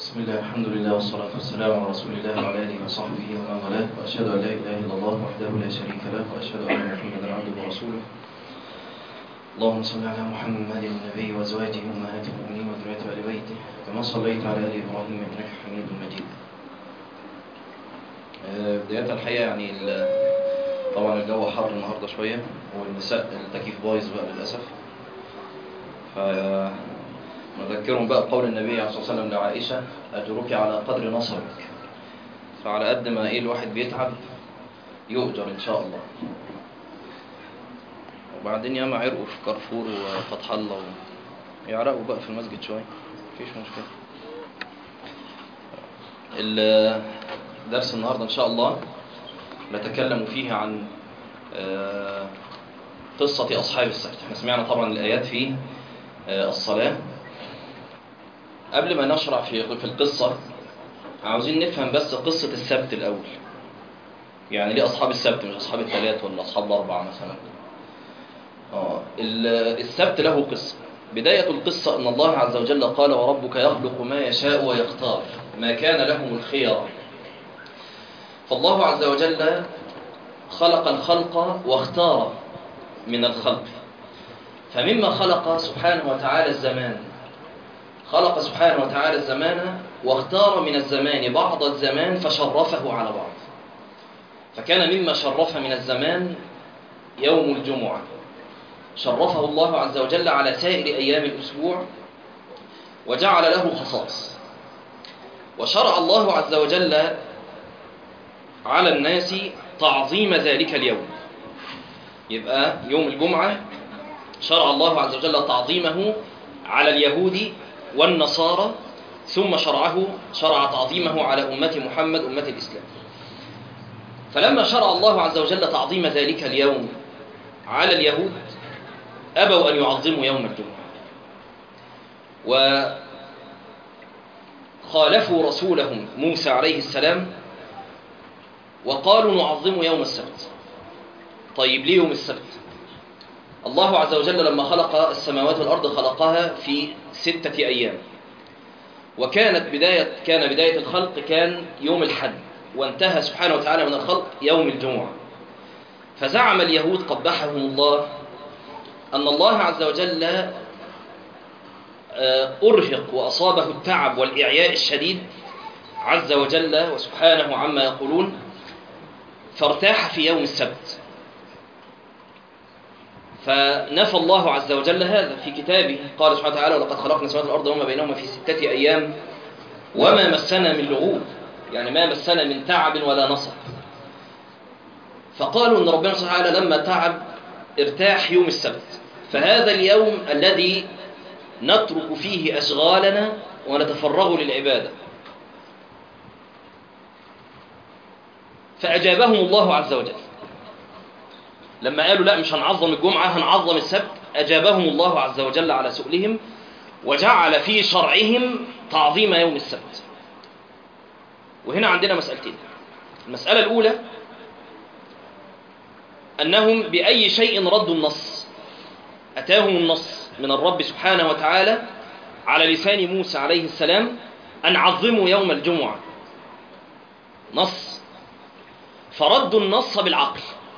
بسم الله الحمد لله والصلاة والسلام على رسول الله وعلى آله وصحبه ومن والاه وأشهد أن لا إله إلا الله وحده لا شريك له وأشهد أن محمدا عبده ورسوله اللهم صل على محمد النبي وأزواجه أمهات المؤمنين وذريته آل بيته كما صليت على آل إبراهيم إنك حميد مجيد آه، بداية الحقيقة يعني ال- طبعا الجو حر النهاردة شوية والنساء التكييف بايظ بقى للأسف ف نذكرهم بقى بقول النبي عليه الصلاة والسلام لعائشة أجرك على قدر نصرك فعلى قد ما إيه الواحد بيتعب يؤجر إن شاء الله وبعدين ياما عرقوا في كارفور وفتح الله و... يعرقوا بقى في المسجد شوية مفيش مشكلة ال- درس النهاردة إن شاء الله نتكلم فيه عن آه، قصة أصحاب السبت احنا سمعنا طبعا الآيات في آه، الصلاة قبل ما نشرع في في القصة عاوزين نفهم بس قصة السبت الأول يعني ليه أصحاب السبت مش أصحاب الثلاث ولا أصحاب الأربعة مثلا آه ال- السبت له قصة بداية القصة أن الله عز وجل قال وربك يخلق ما يشاء ويختار ما كان لهم الخيار فالله عز وجل خلق الخلق واختار من الخلق فمما خلق سبحانه وتعالى الزمان خلق سبحانه وتعالى الزمان واختار من الزمان بعض الزمان فشرفه على بعض فكان مما شرف من الزمان يوم الجمعة شرفه الله عز وجل على سائر أيام الأسبوع وجعل له خصائص وشرع الله عز وجل على الناس تعظيم ذلك اليوم يبقى يوم الجمعة شرع الله عز وجل تعظيمه على اليهود والنصارى ثم شرعه شرع تعظيمه على أمة محمد أمة الإسلام فلما شرع الله عز وجل تعظيم ذلك اليوم على اليهود أبوا أن يعظموا يوم الجمعة وخالفوا رسولهم موسى عليه السلام وقالوا نعظم يوم السبت طيب ليه يوم السبت الله عز وجل لما خلق السماوات والأرض خلقها في ستة أيام وكانت بداية كان بداية الخلق كان يوم الحد وانتهى سبحانه وتعالى من الخلق يوم الجمعة فزعم اليهود قبحهم الله أن الله عز وجل آه، أرهق وأصابه التعب والإعياء الشديد عز وجل وسبحانه عما يقولون فارتاح في يوم السبت فنفى الله عز وجل هذا في كتابه قال سبحانه وتعالى ولقد خلقنا السماوات والأرض وما بينهما في ستة أيام وما مسنا من لغوب يعني ما مسنا من تعب ولا نصب فقالوا أن ربنا سبحانه وتعالى لما تعب ارتاح يوم السبت فهذا اليوم الذي نترك فيه أشغالنا ونتفرغ للعبادة فأجابهم الله عز وجل لما قالوا لا مش هنعظم الجمعة هنعظم السبت أجابهم الله عز وجل على سؤلهم وجعل في شرعهم تعظيم يوم السبت وهنا عندنا مسألتين المسألة الأولى أنهم بأي شيء ردوا النص أتاهم النص من الرب سبحانه وتعالى على لسان موسى عليه السلام أن عظموا يوم الجمعة نص فردوا النص بالعقل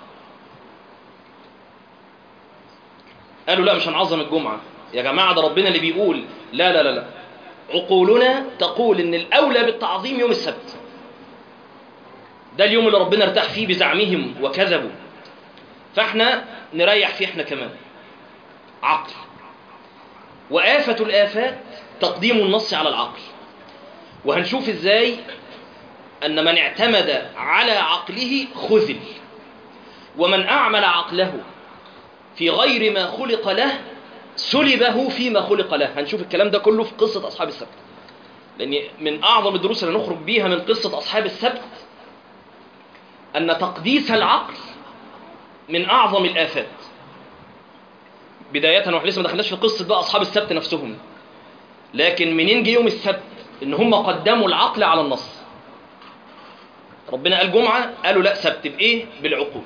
قالوا لا مش هنعظم الجمعة يا جماعة ده ربنا اللي بيقول لا لا لا لا عقولنا تقول ان الأولى بالتعظيم يوم السبت ده اليوم اللي ربنا ارتاح فيه بزعمهم وكذبوا فاحنا نريح فيه احنا كمان عقل وآفة الآفات تقديم النص على العقل وهنشوف ازاي أن من اعتمد على عقله خذل ومن أعمل عقله في غير ما خلق له سلبه فيما خلق له هنشوف الكلام ده كله في قصة أصحاب السبت لأن من أعظم الدروس اللي نخرج بيها من قصة أصحاب السبت أن تقديس العقل من أعظم الآفات بداية واحنا لسه ما دخلناش في قصة بقى أصحاب السبت نفسهم لكن منين جه يوم السبت إن هم قدموا العقل على النص ربنا قال جمعة قالوا لا سبت بإيه بالعقول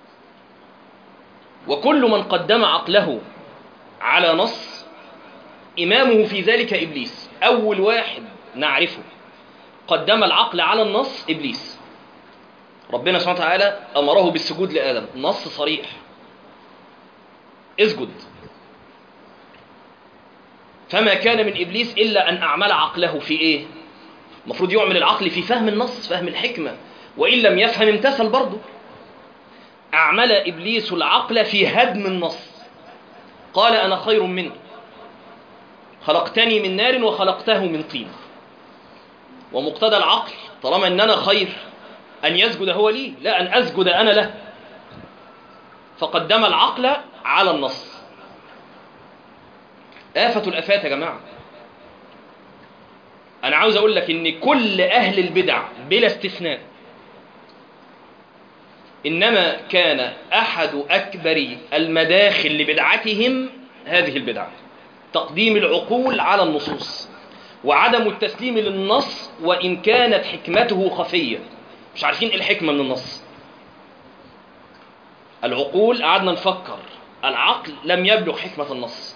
وكل من قدم عقله على نص إمامه في ذلك إبليس أول واحد نعرفه قدم العقل على النص إبليس ربنا سبحانه وتعالى أمره بالسجود لآدم نص صريح اسجد فما كان من إبليس إلا أن أعمل عقله في إيه المفروض يعمل العقل في فهم النص فهم الحكمة وإن لم يفهم امتثل برضه أعمل إبليس العقل في هدم النص قال أنا خير منه خلقتني من نار وخلقته من طين ومقتضى العقل طالما أن أنا خير أن يسجد هو لي لا أن أسجد أنا له فقدم العقل على النص آفة الآفات يا جماعة أنا عاوز أقول لك إن كل أهل البدع بلا استثناء إنما كان أحد أكبر المداخل لبدعتهم هذه البدعة تقديم العقول على النصوص وعدم التسليم للنص وإن كانت حكمته خفية مش عارفين إيه الحكمة من النص العقول قعدنا نفكر العقل لم يبلغ حكمة النص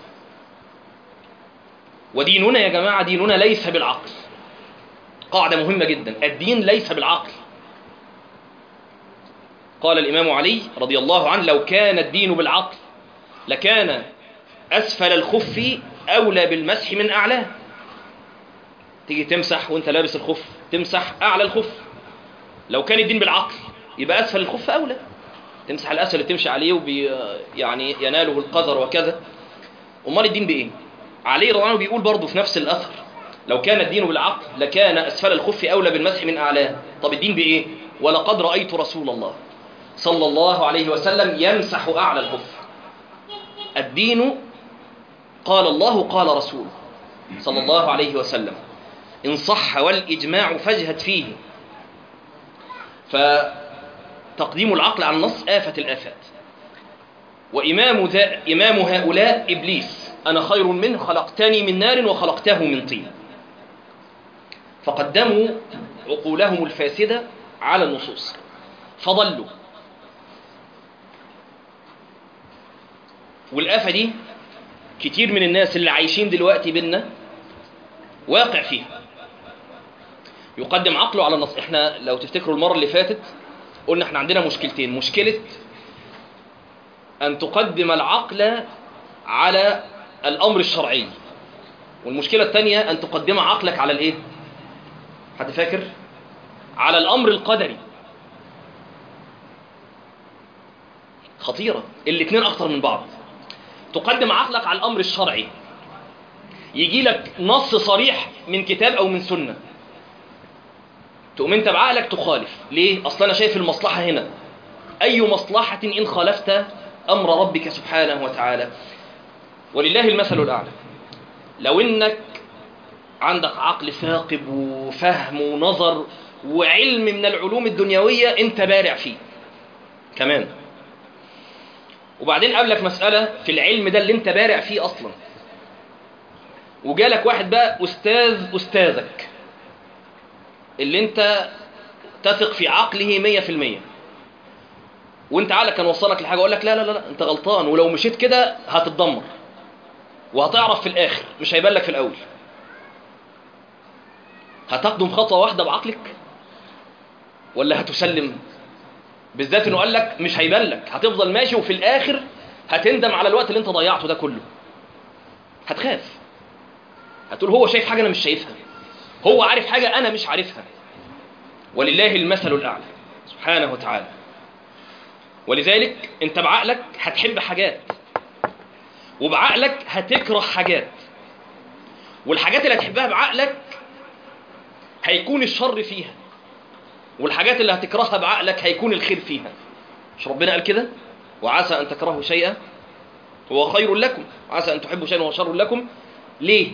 وديننا يا جماعة ديننا ليس بالعقل قاعدة مهمة جدا الدين ليس بالعقل قال الإمام علي رضي الله عنه لو كان الدين بالعقل لكان أسفل الخف أولى بالمسح من أعلاه تيجي تمسح وانت لابس الخف تمسح أعلى الخف لو كان الدين بالعقل يبقى أسفل الخف أولى تمسح الأسفل اللي تمشي عليه وبي يعني يناله القذر وكذا أمال الدين بإيه علي رضي الله عنه بيقول برضه في نفس الأثر لو كان الدين بالعقل لكان أسفل الخف أولى بالمسح من أعلاه طب الدين بإيه ولقد رأيت رسول الله صلى الله عليه وسلم يمسح أعلى الخف الدين قال الله قال رسول صلى الله عليه وسلم إن صح والإجماع فاجهد فيه فتقديم العقل على النص آفة الآفات وإمام, ذا إمام هؤلاء إبليس أنا خير منه خلقتني من نار وخلقته من طين فقدموا عقولهم الفاسدة على النصوص فضلوا والآفة دي كتير من الناس اللي عايشين دلوقتي بينا واقع فيها يقدم عقله على النص احنا لو تفتكروا المرة اللي فاتت قلنا احنا عندنا مشكلتين مشكلة أن تقدم العقل على الأمر الشرعي والمشكلة الثانية أن تقدم عقلك على الإيه؟ حد فاكر؟ على الأمر القدري خطيرة الاثنين أخطر من بعض تقدم عقلك على الأمر الشرعي يجي لك نص صريح من كتاب أو من سنة تقوم انت بعقلك تخالف ليه؟ أصلا أنا شايف المصلحة هنا أي مصلحة إن خالفت أمر ربك سبحانه وتعالى ولله المثل الأعلى لو إنك عندك عقل ثاقب وفهم ونظر وعلم من العلوم الدنيوية أنت بارع فيه كمان وبعدين قابلك مسألة في العلم ده اللي أنت بارع فيه أصلا وجالك واحد بقى أستاذ أستاذك اللي أنت تثق في عقله مية في المية وانت عقلك كان وصلك لحاجه اقول لك لا لا لا انت غلطان ولو مشيت كده هتتدمر وهتعرف في الاخر مش هيبان لك في الاول هتقدم خطوه واحده بعقلك ولا هتسلم بالذات انه قال لك مش هيبان لك هتفضل ماشي وفي الاخر هتندم على الوقت اللي انت ضيعته ده كله هتخاف هتقول هو شايف حاجه انا مش شايفها هو عارف حاجه انا مش عارفها ولله المثل الاعلى سبحانه وتعالى ولذلك انت بعقلك هتحب حاجات وبعقلك هتكره حاجات والحاجات اللي هتحبها بعقلك هيكون الشر فيها والحاجات اللي هتكرهها بعقلك هيكون الخير فيها مش ربنا قال كده وعسى ان تكرهوا شيئا هو خير لكم عسى ان تحبوا شيئا وهو شر لكم ليه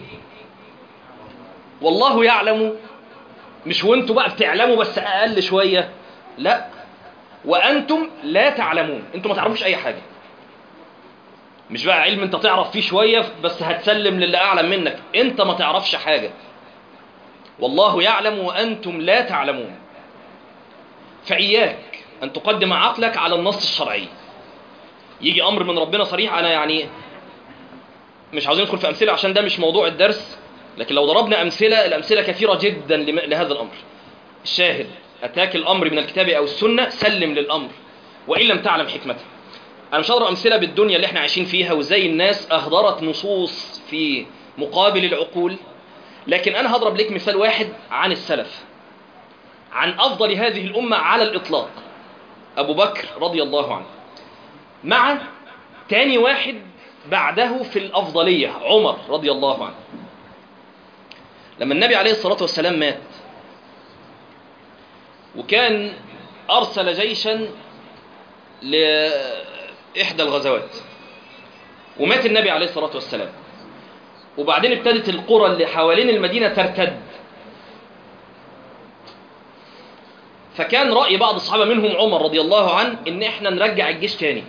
والله يعلم مش وانتوا بقى بتعلموا بس اقل شويه لا وانتم لا تعلمون انتم ما تعرفوش اي حاجه مش بقى علم انت تعرف فيه شويه بس هتسلم للي اعلم منك انت ما تعرفش حاجه والله يعلم وانتم لا تعلمون فاياك ان تقدم عقلك على النص الشرعي يجي امر من ربنا صريح انا يعني مش عاوزين ندخل في أمثلة عشان ده مش موضوع الدرس لكن لو ضربنا أمثلة الأمثلة كثيرة جدا لم- لهذا الأمر الشاهد أتاك الأمر من الكتاب أو السنة سلم للأمر وإن لم تعلم حكمته أنا مش هضرب أمثلة بالدنيا اللي احنا عايشين فيها وزي الناس أهدرت نصوص في مقابل العقول لكن أنا هضرب لك مثال واحد عن السلف عن أفضل هذه الأمة على الإطلاق أبو بكر رضي الله عنه مع تاني واحد بعده في الأفضلية عمر رضي الله عنه لما النبي عليه الصلاة والسلام مات وكان أرسل جيشا لإحدى الغزوات ومات النبي عليه الصلاة والسلام وبعدين ابتدت القرى اللي حوالين المدينة ترتد فكان رأي بعض الصحابة منهم عمر رضي الله عنه ان احنا نرجع الجيش تاني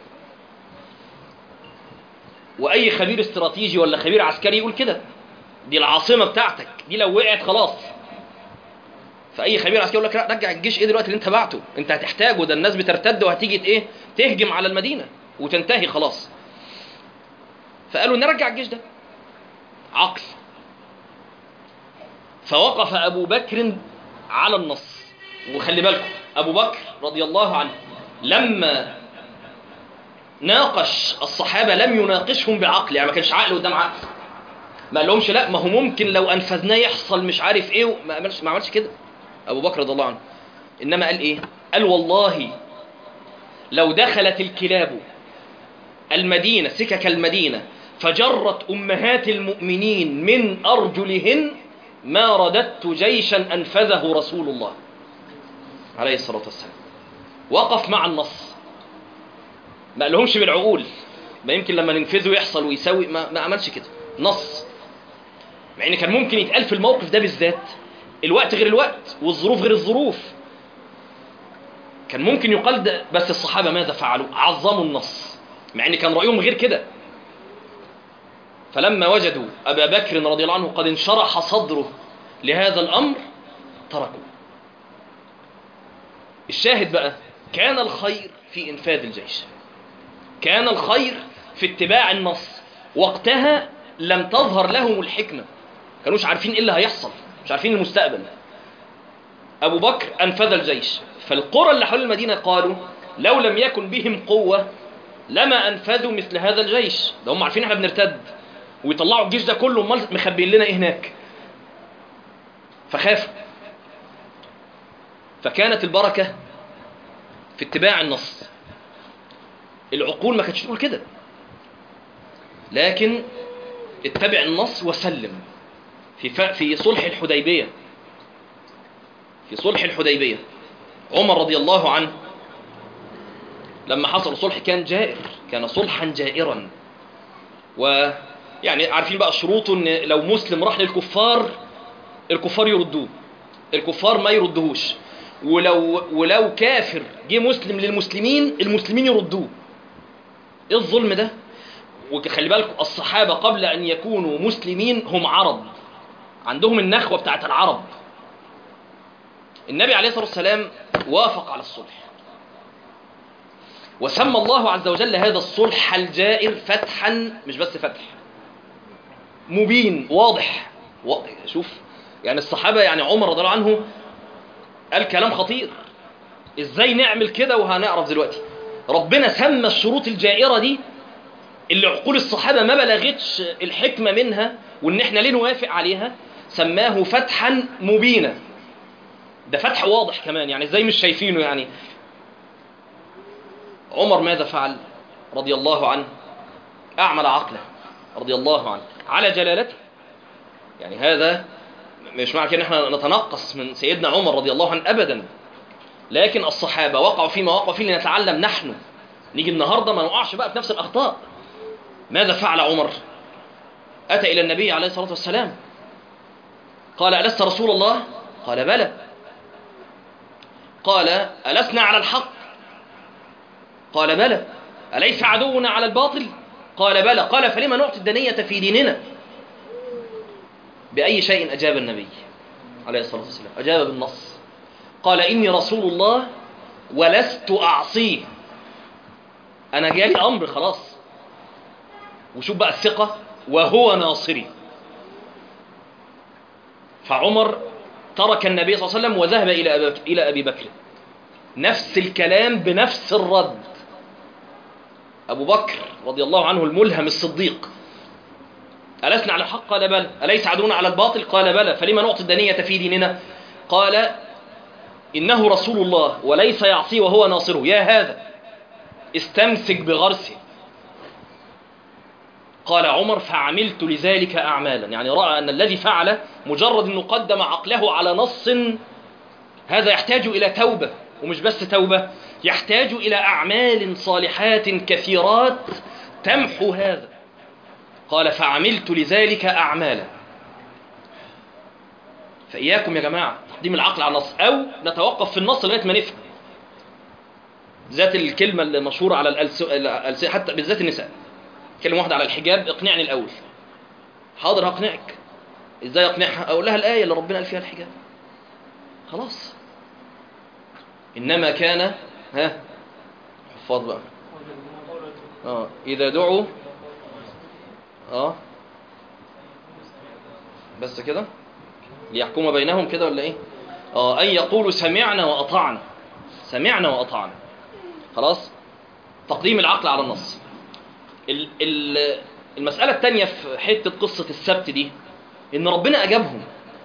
واي خبير استراتيجي ولا خبير عسكري يقول كده دي العاصمة بتاعتك دي لو وقعت خلاص فاي خبير عسكري يقول لك لا رجع الجيش ايه دلوقتي اللي انت بعته انت هتحتاجه ده الناس بترتد وهتيجي ايه تهجم على المدينة وتنتهي خلاص فقالوا نرجع الجيش ده عقل فوقف ابو بكر على النص وخلي بالكم ابو بكر رضي الله عنه لما ناقش الصحابه لم يناقشهم بعقل يعني ما كانش عقل قدام عقل ما قالهمش لا ما هو ممكن لو انفذناه يحصل مش عارف ايه ما عملش ما عملش كده ابو بكر رضي الله عنه انما قال ايه قال والله لو دخلت الكلاب المدينه سكك المدينه فجرت امهات المؤمنين من ارجلهن ما رددت جيشا انفذه رسول الله عليه الصلاة والسلام وقف مع النص ما قالهمش بالعقول ما يمكن لما ننفذه يحصل ويسوي ما, ما عملش كده نص مع ان كان ممكن يتقال في الموقف ده بالذات الوقت غير الوقت والظروف غير الظروف كان ممكن يقال ده بس الصحابة ماذا فعلوا عظموا النص مع ان كان رأيهم غير كده فلما وجدوا أبا بكر رضي الله عنه قد انشرح صدره لهذا الأمر تركوا الشاهد بقى كان الخير في إنفاذ الجيش كان الخير في اتباع النص وقتها لم تظهر لهم الحكمة كانوش عارفين إيه اللي هيحصل مش عارفين المستقبل أبو بكر أنفذ الجيش فالقرى اللي حول المدينة قالوا لو لم يكن بهم قوة لما أنفذوا مثل هذا الجيش ده هم عارفين احنا بنرتد ويطلعوا الجيش ده كله امال مخبيين لنا ايه هناك فخافوا فكانت البركة في اتباع النص العقول ما كانتش تقول كده لكن اتبع النص وسلم في ف... في صلح الحديبية في صلح الحديبية عمر رضي الله عنه لما حصل صلح كان جائر كان صلحا جائرا ويعني عارفين بقى شروطه ان لو مسلم راح للكفار الكفار يردوه الكفار ما يردهوش ولو ولو كافر جه مسلم للمسلمين المسلمين يردوه ايه الظلم ده وخلي بالكم الصحابه قبل ان يكونوا مسلمين هم عرب عندهم النخوه بتاعت العرب النبي عليه الصلاه والسلام وافق على الصلح وسمى الله عز وجل هذا الصلح الجائر فتحا مش بس فتح مبين واضح واضح شوف يعني الصحابة يعني عمر رضي الله عنه قال كلام خطير ازاي نعمل كده وهنعرف دلوقتي ربنا سمى الشروط الجائرة دي اللي عقول الصحابة ما بلغتش الحكمة منها وان احنا ليه نوافق عليها سماه فتحا مبينا ده فتح واضح كمان يعني ازاي مش شايفينه يعني عمر ماذا فعل رضي الله عنه أعمل عقله رضي الله عنه على جلالته يعني هذا مش معنى كده ان احنا نتنقص من سيدنا عمر رضي الله عنه ابدا لكن الصحابه وقعوا فيما وقعوا فيه لنتعلم نحن نيجي النهارده ما نقعش بقى في نفس الاخطاء ماذا فعل عمر اتى الى النبي عليه الصلاه والسلام قال الست رسول الله قال بلى قال ألسنا على الحق قال بلى أليس عدونا على الباطل قال بلى قال فلما نعطي الدنية في ديننا بأي شيء أجاب النبي عليه الصلاة والسلام أجاب بالنص قال إني رسول الله ولست أعصيه أنا جالي أمر خلاص وشوف بقى الثقة وهو ناصري فعمر ترك النبي صلى الله عليه وسلم وذهب إلى أبي, إلى أبي بكر نفس الكلام بنفس الرد أبو بكر رضي الله عنه الملهم الصديق ألسنا على الحق قال بلى أليس عدونا على الباطل قال بلى فلما نعطي الدنية في ديننا قال إنه رسول الله وليس يعصي وهو ناصره يا هذا استمسك بغرسه قال عمر فعملت لذلك أعمالا يعني رأى أن الذي فعل مجرد أنه قدم عقله على نص هذا يحتاج إلى توبة ومش بس توبة يحتاج إلى أعمال صالحات كثيرات تمحو هذا قال فعملت لذلك أعمالا فإياكم يا جماعة تقديم العقل على النص أو نتوقف في النص لغاية ما نفهم ذات الكلمة المشهورة على الألس... حتى بالذات النساء كلمة واحدة على الحجاب اقنعني الأول حاضر هقنعك ازاي اقنعها اقول لها الآية اللي ربنا قال فيها الحجاب خلاص إنما كان ها حفاظ بقى اه إذا دعوا اه بس كده ليحكم بينهم كده ولا ايه اه أن يقولوا سمعنا وأطعنا سمعنا وأطعنا خلاص تقديم العقل على النص ال ال المسألة الثانية في حتة قصة السبت دي إن ربنا أجابهم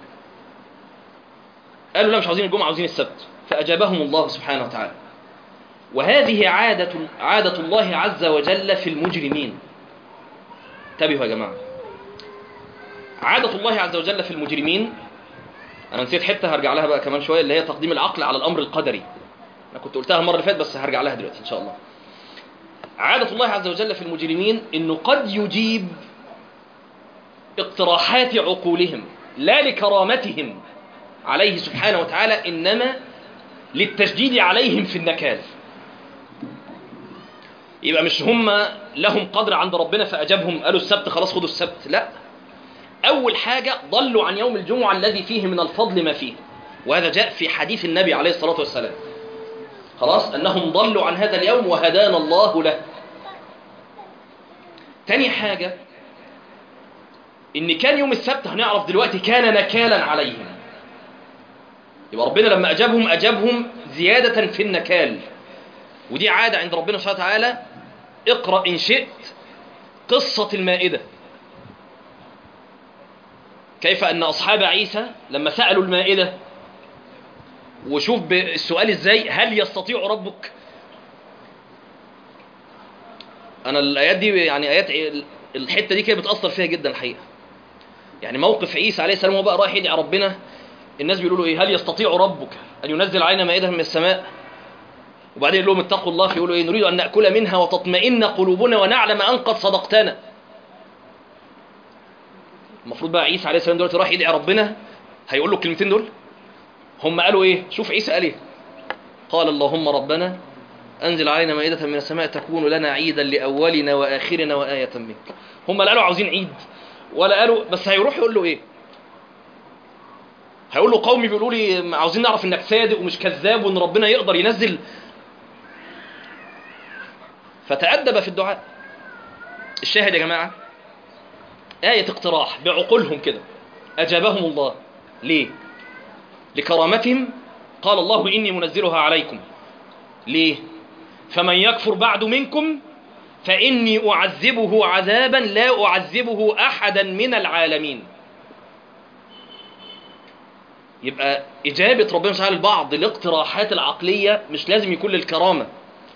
قالوا لا مش عاوزين الجمعة عاوزين السبت فأجابهم الله سبحانه وتعالى وهذه عادة عادة الله عز وجل في المجرمين انتبهوا يا جماعة عادة الله عز وجل في المجرمين أنا نسيت حتة هرجع لها بقى كمان شوية اللي هي تقديم العقل على الأمر القدري أنا كنت قلتها المرة اللي فاتت بس هرجع لها دلوقتي إن شاء الله عادة الله عز وجل في المجرمين إنه قد يجيب اقتراحات عقولهم لا لكرامتهم عليه سبحانه وتعالى إنما للتشديد عليهم في النكال يبقى مش هم لهم قدر عند ربنا فأجابهم قالوا السبت خلاص خدوا السبت لا أول حاجة ضلوا عن يوم الجمعة الذي فيه من الفضل ما فيه وهذا جاء في حديث النبي عليه الصلاة والسلام خلاص أنهم ضلوا عن هذا اليوم وهدانا الله له تاني حاجة إن كان يوم السبت هنعرف دلوقتي كان نكالا عليهم يبقى ربنا لما أجابهم أجابهم زيادة في النكال ودي عادة عند ربنا سبحانه وتعالى اقرأ إن شئت قصة المائدة كيف أن أصحاب عيسى لما سألوا المائدة وشوف السؤال ازاي هل يستطيع ربك انا الايات دي يعني ايات الحته دي كده بتاثر فيها جدا الحقيقه يعني موقف عيسى عليه السلام هو بقى رايح يدعي ربنا الناس بيقولوا له ايه هل يستطيع ربك ان ينزل علينا مائده من السماء وبعدين يقول لهم اتقوا الله فيقولوا ايه نريد ان ناكل منها وتطمئن قلوبنا ونعلم ان قد صدقتنا المفروض بقى عيسى عليه السلام دلوقتي راح يدعي ربنا هيقول له الكلمتين دول هم قالوا ايه شوف عيسى قال ايه قال اللهم ربنا انزل علينا مائدة من السماء تكون لنا عيدا لاولنا واخرنا وايه منك هم لا قالوا عاوزين عيد ولا قالوا بس هيروح يقول له ايه هيقول له قومي بيقولوا لي عاوزين نعرف انك صادق ومش كذاب وان ربنا يقدر ينزل فتأدب في الدعاء الشاهد يا جماعة آية اقتراح بعقولهم كده أجابهم الله ليه لكرامتهم قال الله إني منزلها عليكم ليه فمن يكفر بعد منكم فإني أعذبه عذابا لا أعذبه أحدا من العالمين يبقى إجابة ربنا سبحانه لبعض الاقتراحات العقلية مش لازم يكون للكرامة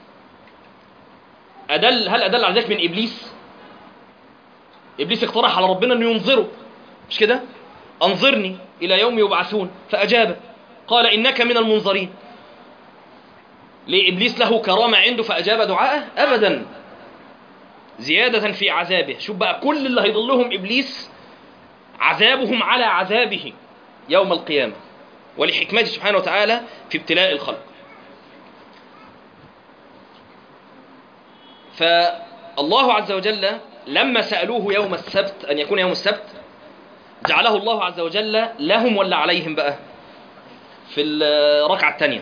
أدل هل أدل على ذلك من إبليس إبليس اقترح على ربنا أنه ينظره مش كده أنظرني إلى يوم يبعثون فأجاب قال إنك من المنظرين ليه إبليس له كرامة عنده فأجاب دعاءه أبدا زيادة في عذابه شوف بقى كل اللي هيضلهم إبليس عذابهم على عذابه يوم القيامة ولحكمته سبحانه وتعالى في ابتلاء الخلق فالله عز وجل لما سألوه يوم السبت أن يكون يوم السبت جعله الله عز وجل لهم ولا عليهم بقى في الركعة الثانية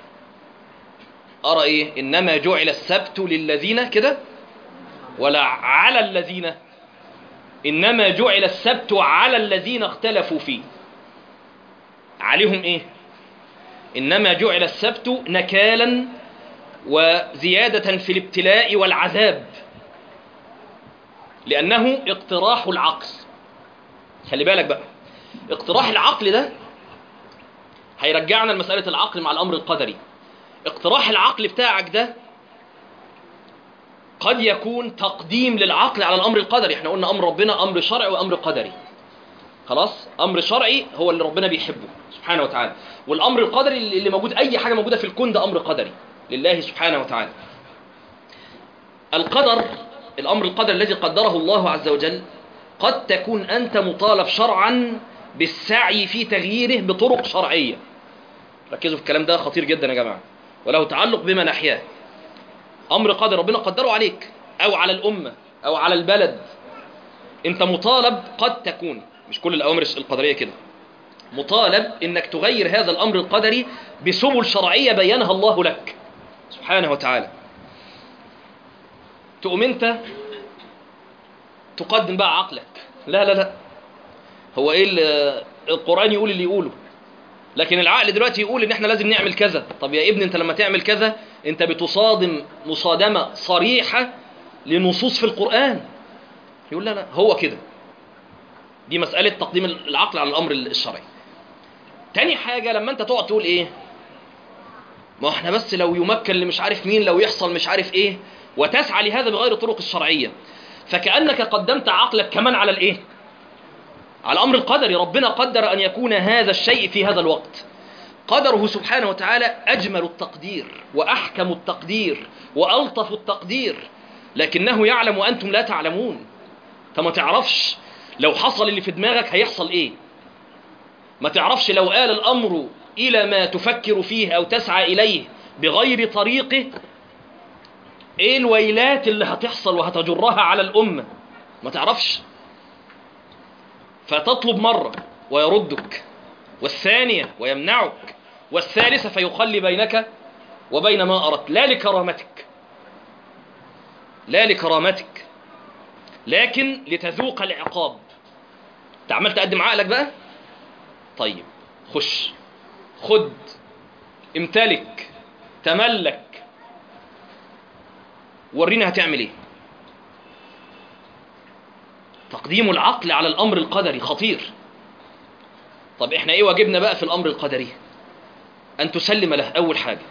أرى إيه إنما جعل السبت للذين كده ولا على الذين إنما جعل السبت على الذين اختلفوا فيه عليهم إيه إنما جعل السبت نكالا وزيادة في الابتلاء والعذاب لأنه اقتراح العقل خلي بالك بقى اقتراح العقل ده هيرجعنا لمسألة العقل مع الأمر القدري اقتراح العقل بتاعك ده قد يكون تقديم للعقل على الأمر القدري احنا قلنا أمر ربنا أمر شرعي وأمر قدري خلاص أمر شرعي هو اللي ربنا بيحبه سبحانه وتعالى والأمر القدري اللي موجود أي حاجة موجودة في الكون ده أمر قدري لله سبحانه وتعالى القدر الأمر القدر الذي قدره الله عز وجل قد تكون أنت مطالب شرعا بالسعي في تغييره بطرق شرعية ركزوا في الكلام ده خطير جدا يا جماعة وله تعلق بما نحياه أمر قدر ربنا قدره عليك أو على الأمة أو على البلد أنت مطالب قد تكون مش كل الأوامر القدرية كده مطالب أنك تغير هذا الأمر القدري بسبل شرعية بينها الله لك سبحانه وتعالى تقوم أنت تقدم بقى عقلك لا لا لا هو ايه اللي القرآن يقول اللي يقوله لكن العقل دلوقتي يقول ان احنا لازم نعمل كذا طب يا ابني انت لما تعمل كذا انت بتصادم مصادمة صريحة لنصوص في القرآن يقول لا لا هو كده دي مسألة تقديم العقل على الأمر الشرعي تاني حاجة لما انت تقعد تقول ايه ما احنا بس لو يمكن لمش عارف مين لو يحصل مش عارف ايه وتسعى لهذا بغير الطرق الشرعية فكأنك قدمت عقلك كمان على الايه على الأمر القدري ربنا قدر أن يكون هذا الشيء في هذا الوقت قدره سبحانه وتعالى أجمل التقدير وأحكم التقدير وألطف التقدير لكنه يعلم وأنتم لا تعلمون فما تعرفش لو حصل اللي في دماغك هيحصل إيه ما تعرفش لو قال الأمر إلى ما تفكر فيه أو تسعى إليه بغير طريقه إيه الويلات اللي هتحصل وهتجرها على الأمة ما تعرفش فتطلب مرة ويردك والثانية ويمنعك والثالثة فيخلي بينك وبين ما أردت لا لكرامتك لا لكرامتك لكن لتذوق العقاب تعمل تقدم عقلك بقى طيب خش خد امتلك تملك ورينا هتعمل ايه تقديم العقل على الأمر القدري خطير طب احنا ايه واجبنا بقى في الأمر القدري أن تسلم له أول حاجة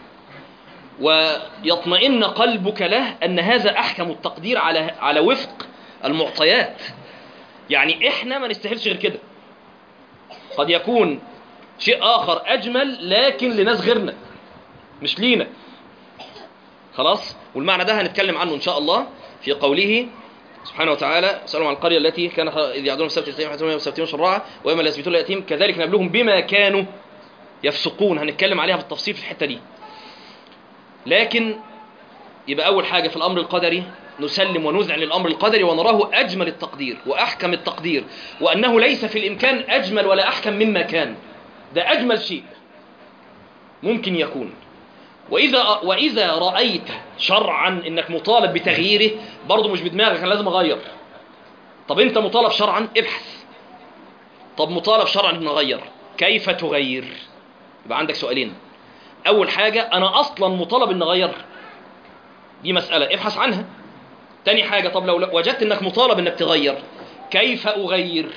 ويطمئن قلبك له أن هذا أحكم التقدير على على وفق المعطيات يعني احنا ما نستاهلش غير كده قد يكون شيء آخر أجمل لكن لناس غيرنا مش لينا خلاص والمعنى ده هنتكلم عنه إن شاء الله في قوله سبحانه وتعالى سألهم عن القرية التي كان إذ يعدون السبت اليتيم حتى يوم شرعا ويوم لا يثبتون اليتيم كذلك نبلوهم بما كانوا يفسقون هنتكلم عليها بالتفصيل في الحتة دي لكن يبقى أول حاجة في الأمر القدري نسلم ونذعن للأمر القدري ونراه أجمل التقدير وأحكم التقدير وأنه ليس في الإمكان أجمل ولا أحكم مما كان ده أجمل شيء ممكن يكون وإذا, وإذا رأيت شرعا إنك مطالب بتغييره برضه مش بدماغك أنا لازم أغير طب أنت مطالب شرعا ابحث طب مطالب شرعا إن أغير كيف تغير يبقى عندك سؤالين أول حاجة أنا أصلا مطالب إن أغير دي مسألة ابحث عنها تاني حاجة طب لو وجدت إنك مطالب إنك تغير كيف أغير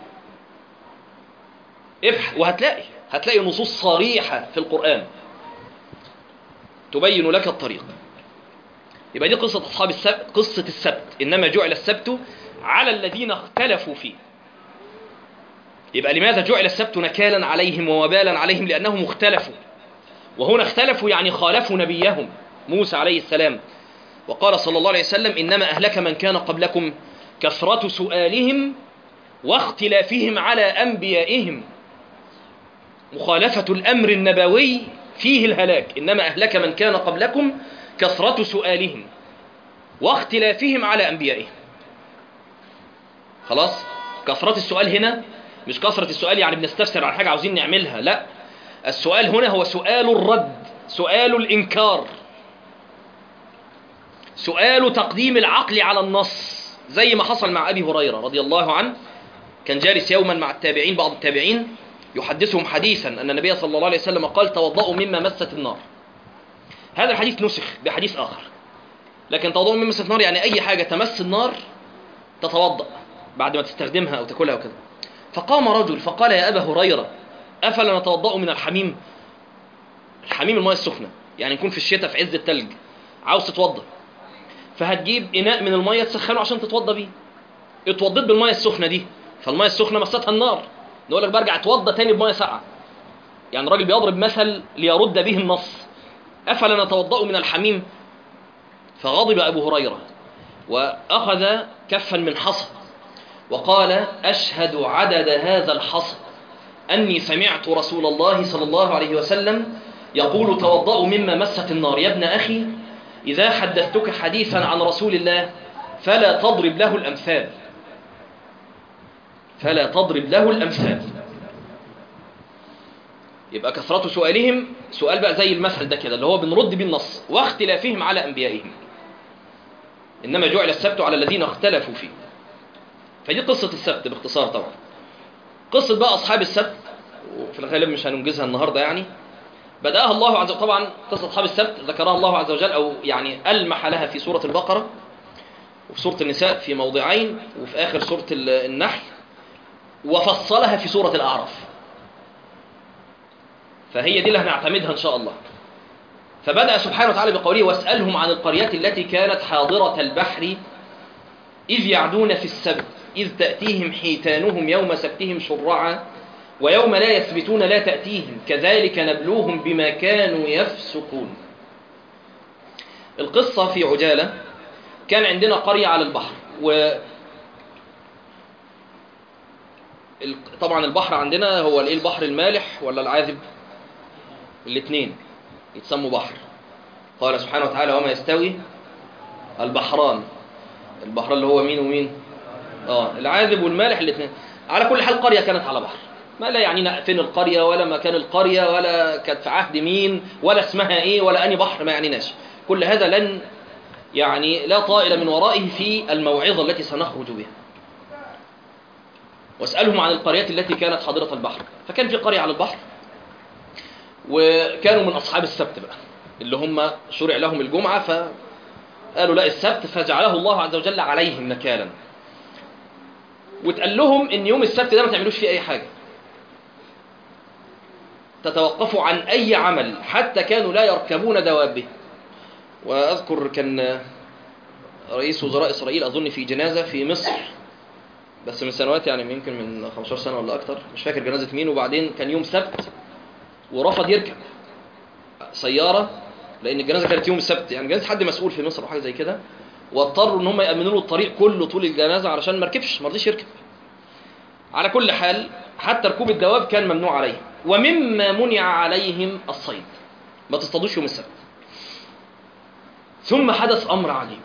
ابحث وهتلاقي هتلاقي نصوص صريحة في القرآن تبين لك الطريق يبقى دي قصة أصحاب السبت قصة السبت إنما جعل السبت على الذين اختلفوا فيه يبقى لماذا جعل السبت نكالا عليهم ووبالا عليهم لأنهم اختلفوا وهنا اختلفوا يعني خالفوا نبيهم موسى عليه السلام وقال صلى الله عليه وسلم إنما أهلك من كان قبلكم كثرة سؤالهم واختلافهم على أنبيائهم مخالفة الأمر النبوي فيه الهلاك إنما أهلك من كان قبلكم كثرة سؤالهم واختلافهم على أنبيائهم خلاص كثرة السؤال هنا مش كثرة السؤال يعني بنستفسر عن حاجة عاوزين نعملها لا السؤال هنا هو سؤال الرد سؤال الإنكار سؤال تقديم العقل على النص زي ما حصل مع أبي هريرة رضي الله عنه كان جالس يوما مع التابعين بعض التابعين يحدثهم حديثا أن النبي صلى الله عليه وسلم قال توضأوا مما مست النار هذا الحديث نسخ بحديث آخر لكن توضأوا مما مست النار يعني أي حاجة تمس النار تتوضأ بعد ما تستخدمها أو تاكلها وكذا فقام رجل فقال يا أبا هريرة أفلا نتوضأ من الحميم الحميم الماء السخنة يعني يكون في الشتاء في عز التلج عاوز تتوضأ فهتجيب إناء من المية تسخنه عشان تتوضأ بيه اتوضيت بالمية السخنة دي فالمية السخنة مستها النار نقول لك برجع اتوضأ تاني بمية ساقعة يعني الراجل بيضرب مثل ليرد به النص أفلا نتوضأ من الحميم فغضب أبو هريرة وأخذ كفا من حصى وقال أشهد عدد هذا الحصى أني سمعت رسول الله صلى الله عليه وسلم يقول توضأ مما مست النار يا ابن أخي إذا حدثتك حديثا عن رسول الله فلا تضرب له الأمثال فلا تضرب له الأمثال يبقى كثرة سؤالهم سؤال بقى زي المثل ده كده اللي هو بنرد بيه النص واختلافهم على أنبيائهم إنما جعل السبت على الذين اختلفوا فيه فدي قصة السبت باختصار طبعا قصة بقى أصحاب السبت وفي الغالب مش هننجزها النهاردة يعني بدأها الله عز وجل طبعا قصة أصحاب السبت ذكرها الله عز وجل أو يعني ألمح لها في سورة البقرة وفي سورة النساء في موضعين وفي آخر سورة النحل وفصلها في سورة الأعراف فهي دي اللي هنعتمدها إن شاء الله فبدأ سبحانه وتعالى بقوله واسألهم عن القريات التي كانت حاضرة البحر إذ يعدون في السبت إذ تأتيهم حيتانهم يوم سبتهم شرعا ويوم لا يثبتون لا تأتيهم كذلك نبلوهم بما كانوا يفسقون القصة في عجالة كان عندنا قرية على البحر و طبعا البحر عندنا هو الايه البحر المالح ولا العاذب الاثنين يتسموا بحر قال سبحانه وتعالى وما يستوي البحران البحر اللي هو مين ومين اه العاذب والمالح الاثنين على كل حال قرية كانت على بحر ما لا يعنينا فين القرية ولا مكان القرية ولا كانت في عهد مين ولا اسمها ايه ولا اني بحر ما يعنيناش كل هذا لن يعني لا طائل من ورائه في الموعظة التي سنخرج بها واسألهم عن القريات التي كانت حاضرة البحر فكان في قرية على البحر وكانوا من أصحاب السبت بقى اللي هم شرع لهم الجمعة فقالوا لا السبت فجعله الله عز وجل عليهم نكالا وتقال لهم ان يوم السبت ده ما تعملوش فيه اي حاجة تتوقفوا عن اي عمل حتى كانوا لا يركبون دوابه واذكر كان رئيس وزراء اسرائيل اظن في جنازة في مصر بس من سنوات يعني يمكن من 15 سنة ولا اكتر مش فاكر جنازة مين وبعدين كان يوم سبت ورفض يركب سيارة لان الجنازة كانت يوم السبت يعني جنازة حد مسؤول في مصر او حاجة زي كده واضطروا ان هم يأمنوا له الطريق كله طول الجنازة علشان ما ركبش ما رضيش يركب على كل حال حتى ركوب الدواب كان ممنوع عليه ومما منع عليهم الصيد ما تصطادوش يوم السبت ثم حدث امر عجيب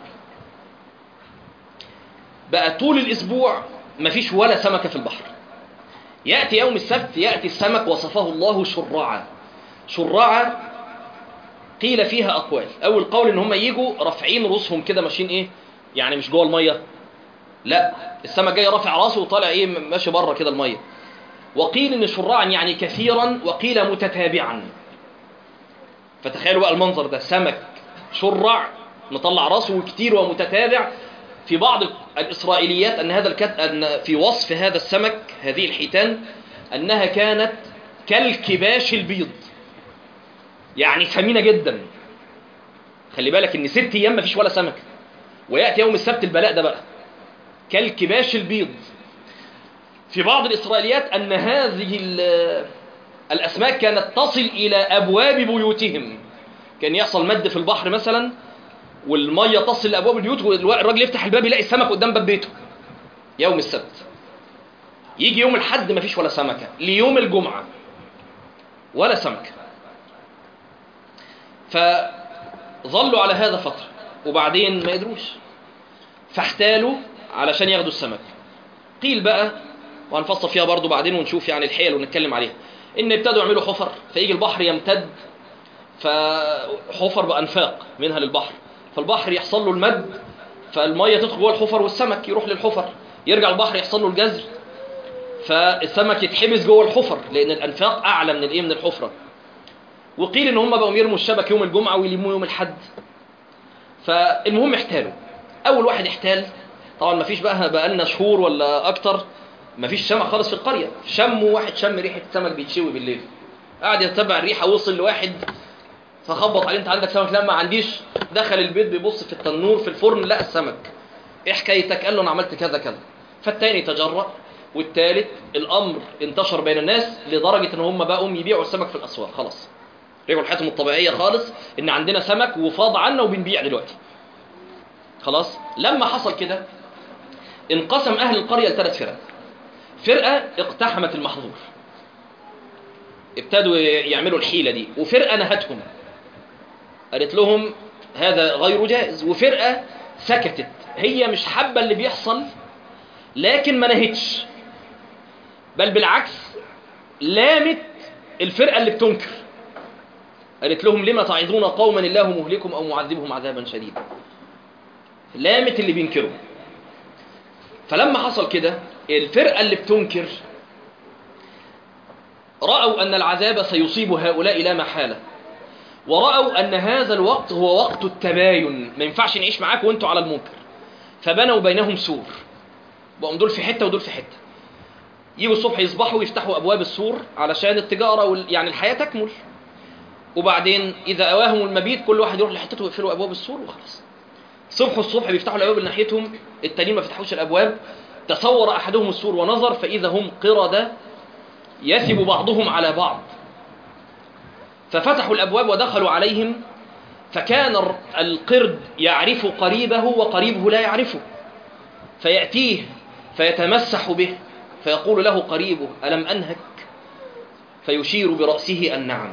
بقى طول الاسبوع مفيش ولا سمكة في البحر يأتي يوم السبت يأتي السمك وصفه الله شرعا شرعا قيل فيها أقوال أول قول إن هم يجوا رافعين رؤوسهم كده ماشيين إيه يعني مش جوه المية لا السمك جاي رافع راسه وطالع إيه ماشي بره كده المية وقيل إن شرعا يعني كثيرا وقيل متتابعا فتخيلوا بقى المنظر ده سمك شرع مطلع راسه وكتير ومتتابع في بعض الإسرائيليات أن هذا الكت... أن في وصف هذا السمك هذه الحيتان أنها كانت كالكباش البيض يعني ثمينة جدا خلي بالك ان ست ايام مفيش ولا سمكة ويأتي يوم السبت البلاء ده بقى كالكباش البيض في بعض الإسرائيليات أن هذه الأسماك كانت تصل إلى أبواب بيوتهم كان يحصل مد في البحر مثلا والمية تصل لأبواب البيوت والراجل يفتح الباب يلاقي السمك قدام باب بيته يوم السبت يجي يوم الحد مفيش ولا سمكة ليوم الجمعة ولا سمكة فظلوا على هذا فترة وبعدين ما يدروش فاحتالوا علشان ياخدوا السمك قيل بقى وهنفصل فيها برضو بعدين ونشوف يعني الحيل ونتكلم عليها ان ابتدوا يعملوا حفر فيجي البحر يمتد فحفر بأنفاق منها للبحر فالبحر يحصل له المد فالميه تدخل جوه الحفر والسمك يروح للحفر يرجع البحر يحصل له الجزر فالسمك يتحبس جوه الحفر لان الانفاق اعلى من الايه من الحفره وقيل ان هم بقوا يرموا الشبك يوم الجمعه ويلموه يوم الاحد فالمهم احتالوا اول واحد احتال طبعا ما فيش بقى بقى لنا شهور ولا اكتر ما فيش سمك خالص في القريه شموا واحد شم ريحه سمك بيتشوي بالليل قعد يتبع الريحه وصل لواحد فخبط عليه انت عندك سمك لا ما عنديش دخل البيت بيبص في التنور في الفرن لقى السمك ايه حكايتك قال له انا عملت كذا كذا فالتاني تجرأ والتالت الامر انتشر بين الناس لدرجه ان هم بقوا يبيعوا السمك في الاسواق خلاص رجعوا لحياتهم الطبيعيه خالص ان عندنا سمك وفاض عنا وبنبيع دلوقتي خلاص لما حصل كده انقسم اهل القريه لثلاث فرق فرقه اقتحمت المحظور ابتدوا يعملوا الحيله دي وفرقه نهتهم قالت لهم هذا غير جائز وفرقه سكتت هي مش حابه اللي بيحصل لكن ما نهتش بل بالعكس لامت الفرقه اللي بتنكر قالت لهم لما تعظون قوما الله مهلكهم او معذبهم عذابا شديدا لامت اللي بينكروا فلما حصل كده الفرقه اللي بتنكر راوا ان العذاب سيصيب هؤلاء لا محاله ورأوا أن هذا الوقت هو وقت التباين ما ينفعش نعيش معاك وانتوا على المنكر فبنوا بينهم سور بقوا دول في حتة ودول في حتة يجوا الصبح يصبحوا ويفتحوا أبواب السور علشان التجارة وال... يعني الحياة تكمل وبعدين إذا أواهم المبيت كل واحد يروح لحتته ويقفلوا أبواب السور وخلاص صبحوا الصبح بيفتحوا الأبواب اللي ناحيتهم التانيين ما فتحوش الأبواب تصور أحدهم السور ونظر فإذا هم قردة يثب بعضهم على بعض ففتحوا الأبواب ودخلوا عليهم فكان القرد يعرف قريبه وقريبه لا يعرفه فيأتيه فيتمسح به فيقول له قريبه ألم أنهك فيشير برأسه النعم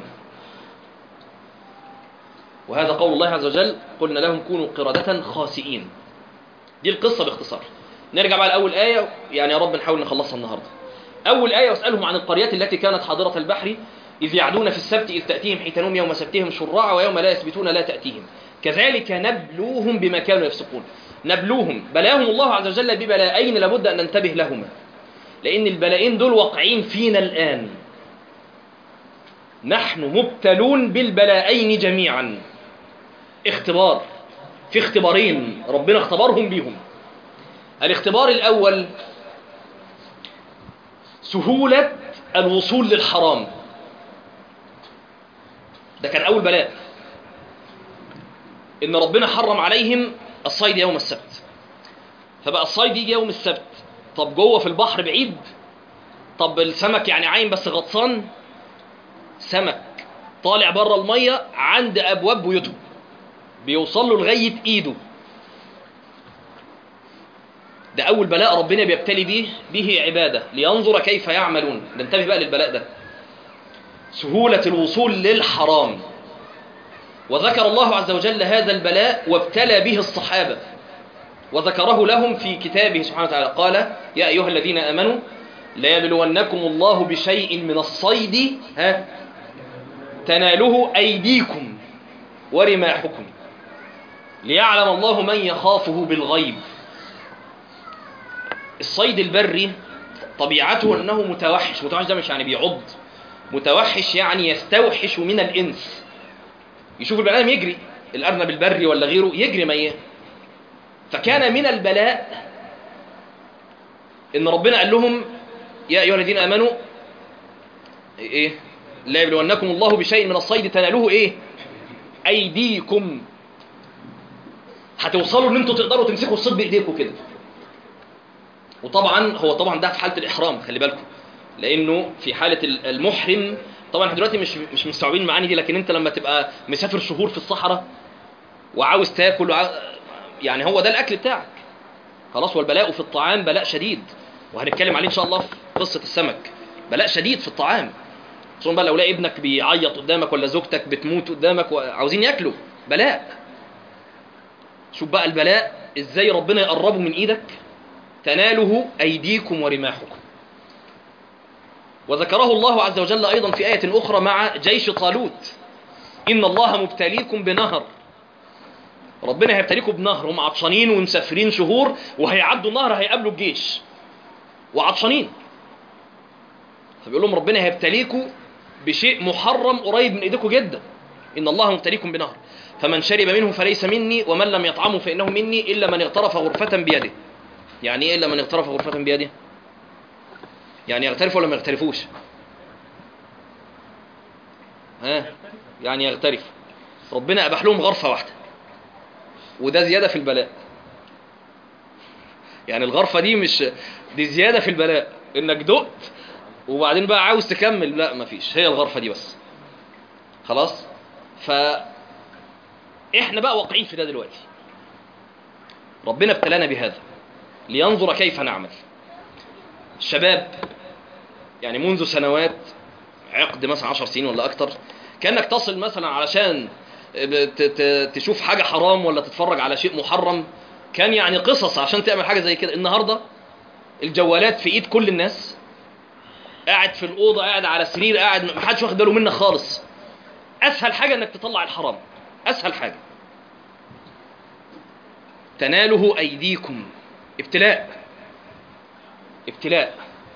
وهذا قول الله عز وجل قلنا لهم كونوا قردة خاسئين دي القصة باختصار نرجع بقى لأول آية يعني يا رب نحاول نخلصها النهاردة أول آية واسألهم عن القريات التي كانت حاضرة البحر إذ يعدون في السبت إذ تأتيهم حيتانهم يوم سبتهم شرعا ويوم لا يثبتون لا تأتيهم كذلك نبلوهم بما كانوا يفسقون نبلوهم بلاهم الله عز وجل ببلاءين لابد أن ننتبه لهما لأن البلاءين دول واقعين فينا الآن نحن مبتلون بالبلاءين جميعا اختبار في اختبارين ربنا اختبرهم بيهم الاختبار الأول سهولة الوصول للحرام ده كان أول بلاء إن ربنا حرم عليهم الصيد يوم السبت فبقى الصيد يجي يوم السبت طب جوه في البحر بعيد طب السمك يعني عايم بس غطسان سمك طالع بره المية عند أبواب بيوتهم بيوصل له لغاية إيده ده أول بلاء ربنا بيبتلي به به عبادة لينظر كيف يعملون ننتبه بقى للبلاء ده سهولة الوصول للحرام وذكر الله عز وجل هذا البلاء وابتلى به الصحابة وذكره لهم في كتابه سبحانه وتعالى قال يا أيها الذين آمنوا لا يبلونكم الله بشيء من الصيد ها تناله أيديكم ورماحكم ليعلم الله من يخافه بالغيب الصيد البري طبيعته أنه متوحش متوحش ده مش يعني بيعض متوحش يعني يستوحش من الإنس يشوف البني آدم يجري الأرنب البري ولا غيره يجري مياه فكان من البلاء إن ربنا قال لهم يا أيها الذين آمنوا إيه لا يبلونكم الله بشيء من الصيد تنالوه إيه أيديكم هتوصلوا إن أنتوا تقدروا تمسكوا الصيد بإيديكم كده وطبعا هو طبعا ده في حالة الإحرام خلي بالكم لأنه في حالة المحرم طبعا احنا دلوقتي مش مش مستوعبين المعاني دي لكن انت لما تبقى مسافر شهور في الصحراء وعاوز تاكل وعاوز يعني هو ده الاكل بتاعك خلاص والبلاء في الطعام بلاء شديد وهنتكلم عليه ان شاء الله في قصه السمك بلاء شديد في الطعام خصوصا بقى لو لاقي ابنك بيعيط قدامك ولا زوجتك بتموت قدامك وعاوزين ياكلوا بلاء شوف بقى البلاء ازاي ربنا يقربه من ايدك تناله ايديكم ورماحكم وذكره الله عز وجل أيضا في آية أخرى مع جيش طالوت إن الله مبتليكم بنهر ربنا هيبتليكوا بنهر هم عطشانين ومسافرين شهور وهيعدوا النهر هيقابلوا الجيش وعطشانين فبيقول لهم ربنا هيبتليكوا بشيء محرم قريب من ايديكم جدا ان الله مبتليكم بنهر فمن شرب منه فليس مني ومن لم يطعمه فانه مني الا من اغترف غرفه بيده يعني ايه الا من اغترف غرفه بيده يعني يغترف ولا ما يغترفوش ها يعني يغترف ربنا اباح لهم غرفه واحده وده زياده في البلاء يعني الغرفه دي مش دي زياده في البلاء انك دقت وبعدين بقى عاوز تكمل لا مفيش هي الغرفه دي بس خلاص ف احنا بقى واقعين في ده دلوقتي ربنا ابتلانا بهذا لينظر كيف نعمل الشباب يعني منذ سنوات عقد مثلا 10 سنين ولا اكتر كانك تصل مثلا علشان ت- ت- تشوف حاجه حرام ولا تتفرج على شيء محرم كان يعني قصص عشان تعمل حاجه زي كده النهارده الجوالات في ايد كل الناس قاعد في الاوضه قاعد على السرير قاعد ما حدش واخد باله منك خالص اسهل حاجه انك تطلع الحرام اسهل حاجه تناله ايديكم ابتلاء ابتلاء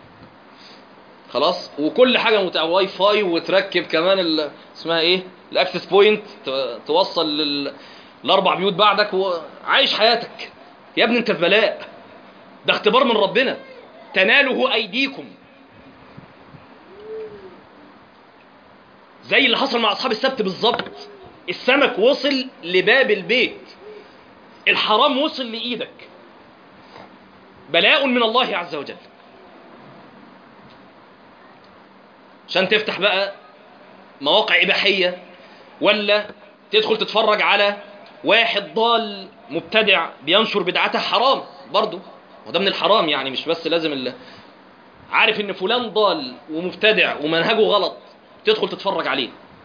خلاص وكل حاجه متع واي فاي وتركب كمان ال... اسمها ايه الاكسس بوينت ت- توصل لل... الاربع بيوت بعدك وعايش حياتك يا ابني انت في بلاء ده اختبار من ربنا تناله ايديكم زي اللي حصل مع اصحاب السبت بالظبط السمك وصل لباب البيت الحرام وصل لايدك بلاء من الله عز وجل عشان تفتح بقى مواقع إباحية ولا تدخل تتفرج على واحد ضال مبتدع بينشر بدعته حرام برضه وده من الحرام يعني مش بس لازم اللي عارف ان فلان ضال ومبتدع ومنهجه غلط تدخل تتفرج عليه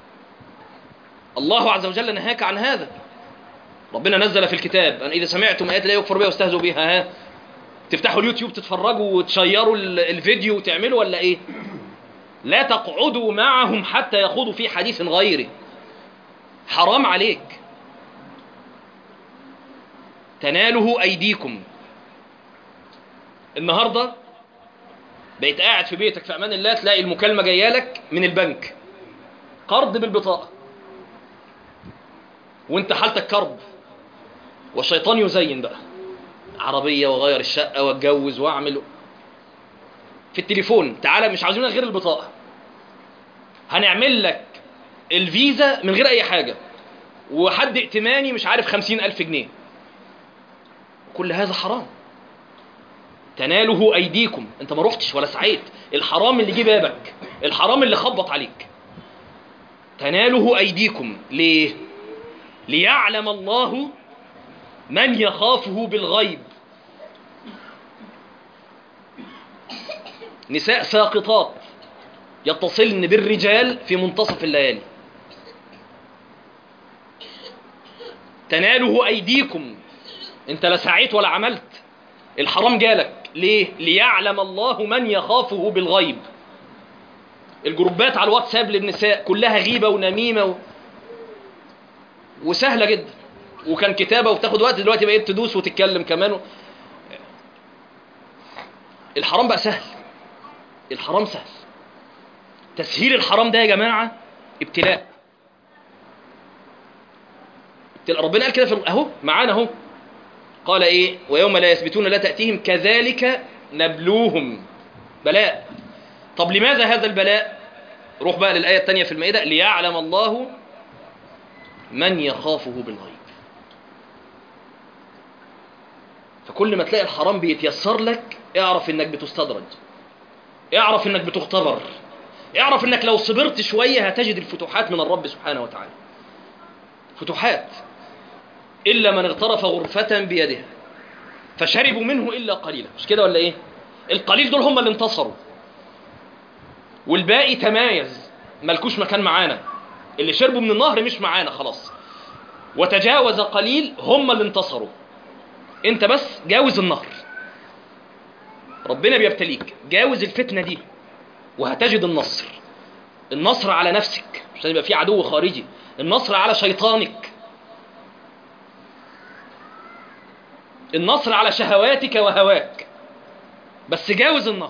الله عز وجل نهاك عن هذا ربنا نزل في الكتاب أن إذا سمعتم آيات لا يكفر بها واستهزوا بها ها تفتحوا اليوتيوب تتفرجوا وتشيروا ال- الفيديو وتعملوا ولا ايه لا تقعدوا معهم حتى يخوضوا في حديث غيره حرام عليك تناله ايديكم النهارده بقيت قاعد في بيتك في امان الله تلاقي المكالمه جايه لك من البنك قرض بالبطاقه وانت حالتك كرب والشيطان يزين بقى عربيه واغير الشقه واتجوز واعمل في التليفون تعالى مش عاوزين غير البطاقه هنعمل لك الفيزا من غير اي حاجه وحد ائتماني مش عارف خمسين ألف جنيه كل هذا حرام تناله أيديكم أنت ما رحتش ولا سعيت الحرام اللي جه بابك الحرام اللي خبط عليك تناله أيديكم ليه ليعلم الله من يخافه بالغيب نساء ساقطات يتصلن بالرجال في منتصف الليالي تناله أيديكم انت لا سعيت ولا عملت الحرام جالك ليه ليعلم الله من يخافه بالغيب الجروبات على الواتساب للنساء كلها غيبة ونميمة و... وسهلة جدا وكان كتابة وبتاخد وقت دلوقتي بقيت تدوس وتتكلم كمان و... الحرام بقى سهل الحرام سهل تسهيل الحرام ده يا جماعة ابتلاء ابتلاء. ربنا قال كده في اهو معانا اهو قال ايه ويوم لا يثبتون لا تأتيهم كذلك نبلوهم بلاء طب لماذا هذا البلاء روح بقى للآية الثانية في المائدة ليعلم الله من يخافه بالغيب فكل ما تلاقي الحرام بيتيسر لك اعرف انك بتستدرج اعرف انك بتختبر اعرف انك لو صبرت شوية هتجد الفتوحات من الرب سبحانه وتعالى فتوحات إلا من اغترف غرفة بيده فشربوا منه إلا قليلا مش كده ولا إيه القليل دول هم اللي انتصروا والباقي تمايز ملكوش مكان معانا اللي شربوا من النهر مش معانا خلاص وتجاوز قليل هم اللي انتصروا انت بس جاوز النهر ربنا بيبتليك جاوز الفتنة دي وهتجد النصر النصر على نفسك مش يبقى في عدو خارجي النصر على شيطانك النصر على شهواتك وهواك بس جاوز النهر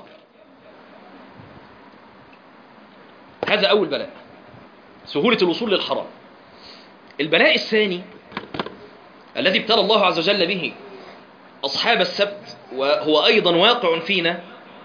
هذا أول بلاء سهولة الوصول للحرام البلاء الثاني الذي ابتلى الله عز وجل به أصحاب السبت وهو أيضا واقع فينا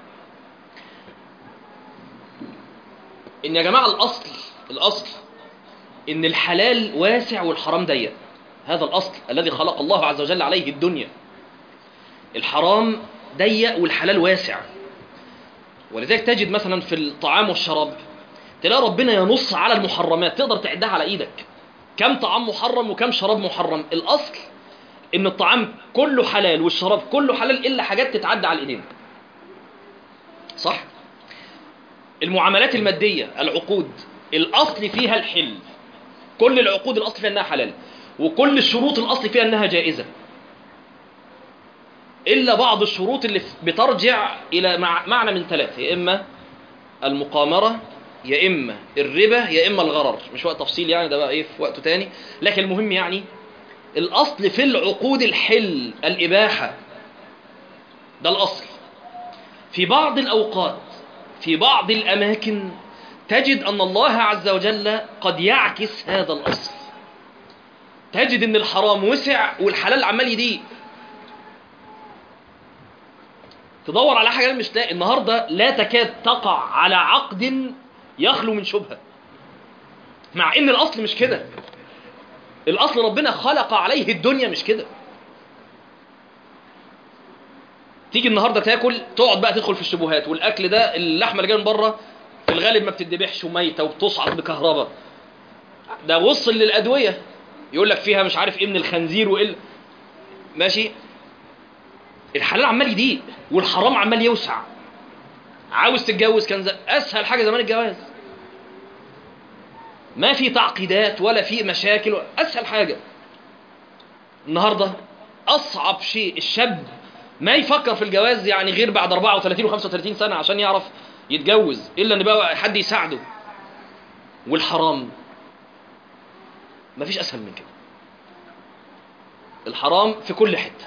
إن يا جماعة الأصل الأصل إن الحلال واسع والحرام ضيق هذا الأصل الذي خلق الله عز وجل عليه الدنيا الحرام ضيق والحلال واسع ولذلك تجد مثلا في الطعام والشراب تلاقي ربنا ينص على المحرمات تقدر تعدها على ايدك كم طعام محرم وكم شراب محرم الاصل ان الطعام كله حلال والشراب كله حلال الا حاجات تتعدى على الايدين صح المعاملات الماديه العقود الاصل فيها الحل كل العقود الاصل فيها انها حلال وكل الشروط الاصل فيها انها جائزه الا بعض الشروط اللي بترجع الى مع معنى من ثلاثه يا اما المقامره يا اما الربا يا اما الغرر مش وقت تفصيل يعني ده بقى ايه في وقته تاني لكن المهم يعني الاصل في العقود الحل الاباحه ده الاصل في بعض الاوقات في بعض الاماكن تجد ان الله عز وجل قد يعكس هذا الاصل تجد ان الحرام وسع والحلال عمال يضيق تدور على حاجه مش لاقي النهارده لا تكاد تقع على عقد يخلو من شبهه مع ان الاصل مش كده الاصل ربنا خلق عليه الدنيا مش كده تيجي النهارده تاكل تقعد بقى تدخل في الشبهات والاكل ده اللحمه اللي جايه من بره في الغالب ما بتدبحش وميته وبتصعد بكهرباء ده وصل للادويه يقول لك فيها مش عارف ايه من الخنزير وايه ماشي الحلال عمال يضيق والحرام عمال يوسع عاوز تتجوز كان زي... اسهل حاجه زمان الجواز ما في تعقيدات ولا في مشاكل اسهل حاجه النهارده اصعب شيء الشاب ما يفكر في الجواز يعني غير بعد 34 و35 سنه عشان يعرف يتجوز الا ان بقى حد يساعده والحرام مفيش اسهل من كده الحرام في كل حته